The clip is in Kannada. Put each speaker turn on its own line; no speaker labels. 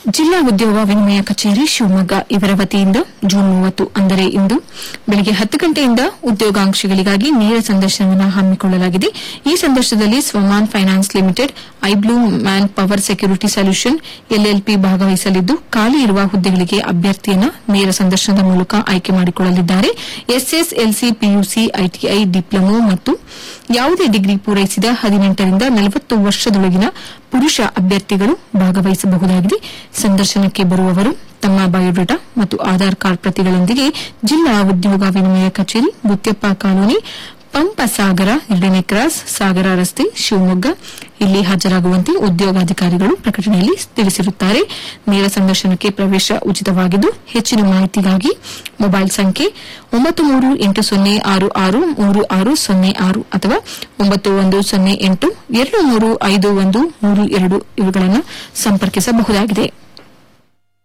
ಜಿಲ್ಲಾ ಉದ್ಯೋಗ ವಿನಿಮಯ ಕಚೇರಿ ಶಿವಮೊಗ್ಗ ಇವರ ವತಿಯಿಂದ ಜೂನ್ ಮೂವತ್ತು ಅಂದರೆ ಇಂದು ಬೆಳಗ್ಗೆ ಹತ್ತು ಗಂಟೆಯಿಂದ ಉದ್ಯೋಗಾಂಕ್ಷಿಗಳಿಗಾಗಿ ನೇರ ಸಂದರ್ಶನವನ್ನು ಹಮ್ಮಿಕೊಳ್ಳಲಾಗಿದೆ ಈ ಸಂದರ್ಶನದಲ್ಲಿ Svamaan finance limited iBlue man power security solution LLP ಭಾಗವಹಿಸಲಿದ್ದು ಖಾಲಿ ಇರುವ ಹುದ್ದೆಗಳಿಗೆ ಅಭ್ಯರ್ಥಿಯನ್ನು ನೇರ ಸಂದರ್ಶನದ ಮೂಲಕ ಆಯ್ಕೆ ಮಾಡಿಕೊಳ್ಳಲಿದ್ದಾರೆ ಎಸ್ಎಸ್ಎಲ್ಸಿ ಪಿಯುಸಿ ಐಟಿಐ ಡಿಪ್ಲೊಮೊ ಮತ್ತು ಯಾವುದೇ ಡಿಗ್ರಿ ಪೂರೈಸಿದ ಹದಿನೆಂಟರಿಂದ ನಲವತ್ತು ವರ್ಷದೊಳಗಿನ ಪುರುಷ ಅಭ್ಯರ್ಥಿಗಳು ಭಾಗವಹಿಸಬಹುದಾಗಿದೆ ಸಂದರ್ಶನಕ್ಕೆ ಬರುವವರು ತಮ್ಮ ಬಯೋಡೇಟಾ ಮತ್ತು ಆಧಾರ್ ಕಾರ್ಡ್ ಪ್ರತಿಗಳೊಂದಿಗೆ ಜಿಲ್ಲಾ ಉದ್ಯೋಗ ವಿನಿಮಯ ಕಚೇರಿ ಗುತ್ಯಪ್ಪ ಕಾಲೋನಿ ಪಂಪ ಸಾಗರ ಎರಡನೇ ಕ್ರಾಸ್ ಸಾಗರ ರಸ್ತೆ ಶಿವಮೊಗ್ಗ ಇಲ್ಲಿ ಹಾಜರಾಗುವಂತೆ ಉದ್ಯೋಗಾಧಿಕಾರಿಗಳು ಪ್ರಕಟಣೆಯಲ್ಲಿ ತಿಳಿಸಿರುತ್ತಾರೆ ನೇರ ಸಂದರ್ಶನಕ್ಕೆ ಪ್ರವೇಶ ಉಚಿತವಾಗಿದ್ದು ಹೆಚ್ಚಿನ ಮಾಹಿತಿಗಾಗಿ ಮೊಬೈಲ್ ಸಂಖ್ಯೆ ಒಂಬತ್ತು ಮೂರು ಎಂಟು ಸೊನ್ನೆ ಆರು ಆರು ಮೂರು ಆರು ಸೊನ್ನೆ ಆರು ಅಥವಾ ಒಂಬತ್ತು ಒಂದು ಸೊನ್ನೆ ಎಂಟು ಎರಡು ಮೂರು ಐದು ಒಂದು ಮೂರು ಎರಡು ಇವುಗಳನ್ನು ಸಂಪರ್ಕಿಸಬಹುದಾಗಿದೆ